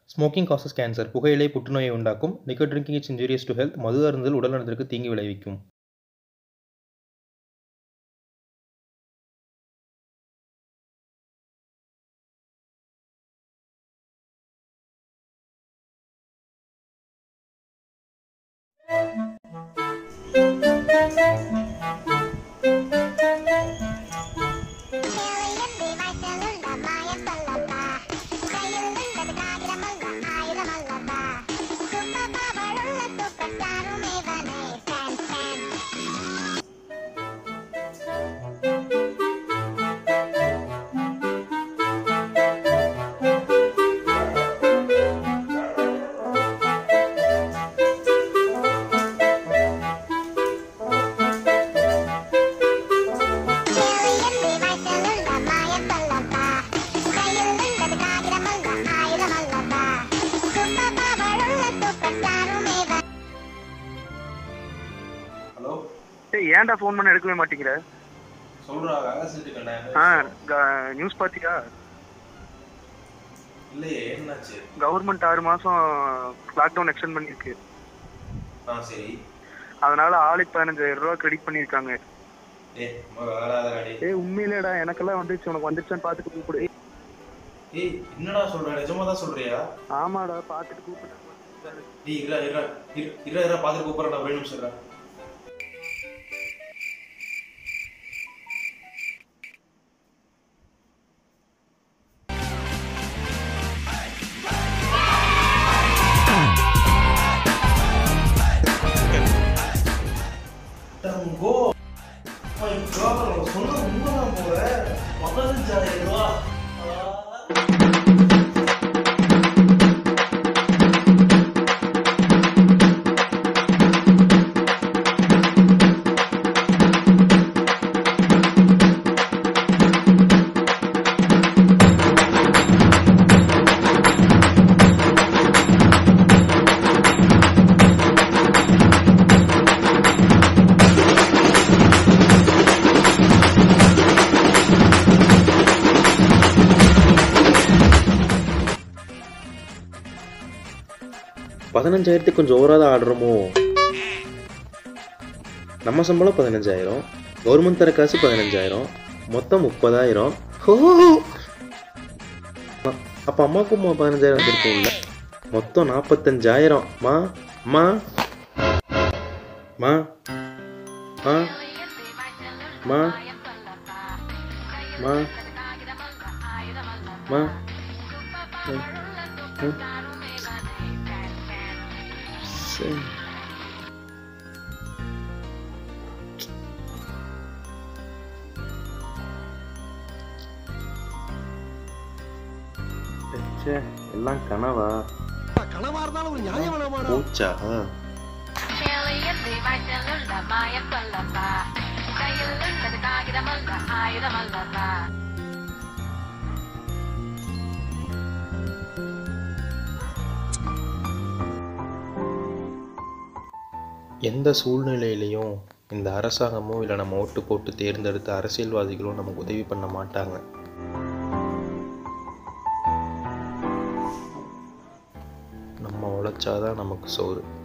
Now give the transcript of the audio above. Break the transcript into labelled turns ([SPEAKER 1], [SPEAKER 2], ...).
[SPEAKER 1] Smoking causes cancer புகையிலை புற்றுநோயை உண்டாக்கும் liquor drinking is injurious to health மது அருந்துதல் உடல் நலத்திற்கு தீங்கு விளைவிக்கும்
[SPEAKER 2] ஹலோ
[SPEAKER 3] ஏய் ஏன்டா ஃபோன் பண்ண எடுக்கவே மாட்டேங்கிற
[SPEAKER 2] சொல்றா வேலை செஞ்சுக்கண்ணே
[SPEAKER 3] ஆ நியூஸ் பார்த்தியா
[SPEAKER 2] இல்லையே என்னாச்சு
[SPEAKER 3] கவர்மெண்ட் ஆறு மாசம் லாக்டவுன் எக்ஸ்டெண்ட் பண்ணியிருக்கு
[SPEAKER 2] ஆ சரி
[SPEAKER 3] அதனால ஆளுக்கு பதினஞ்சாயிரம் ரூபா கிரெடிட் பண்ணியிருக்காங்க
[SPEAKER 2] ஏ வேறாதடி
[SPEAKER 3] ஏய் உண்மையிலேடா எனக்கெல்லாம் வந்துருச்சு உனக்கு வந்துருச்சான்னு பார்த்துட்டு கூப்பிடு
[SPEAKER 2] ஏய் என்னடா சொல்ற நிஜமா தான் சொல்றியா
[SPEAKER 3] ஆமாடா பார்த்துட்டு கூப்பிடு
[SPEAKER 2] டேய் இரா இரா இரு- இரா இரா பாத்துட்டு கூப்பிடுறேன் ஒரு நிமிஷம் இரா. தங்கோ my God, அவன் சொன்னது உண்மைதான் போல. பதினஞ்சாயிரம் ரூபா. ஆ.
[SPEAKER 1] பதினஞ்சாயிரத்துக்கு கொஞ்சம் ஓவராக தான் ஆடுறோமோ நம்ம சம்பளம் பதினஞ்சாயிரம் கவர்மெண்ட் தர காசு பதினஞ்சாயிரம் மொத்தம் முப்பதாயிரம் ஹோ அப்போ அம்மாவுக்கும் மொ- பதினஞ்சாயிரம் வந்திருக்கும்ல மொத்தம் நாற்பத்தஞ்சாயிரம் மா மா மா மா மா மா மா ம், ம். சரி ச்சே, எல்லாம் கனவா
[SPEAKER 4] கனவா இருந்தாலும் ஒரு நியாயம் வேணாமாடா
[SPEAKER 1] பூச்சா
[SPEAKER 5] சேலையன்றி வாய்ச்சலுள்ள மாயம் சொல்லப்பா கையில் உள்ளது காகிதமல்ல ஆயுதமல்லப்பா
[SPEAKER 1] எந்த சூழ்நிலையிலையும் இந்த அரசாங்கமோ இல்லை நம்ம ஓட்டு போட்டு தேர்ந்தெடுத்த அரசியல்வாதிகளோ நமக்கு உதவி பண்ண மாட்டாங்க நம்ம உழைச்சாதான் நமக்கு சோறு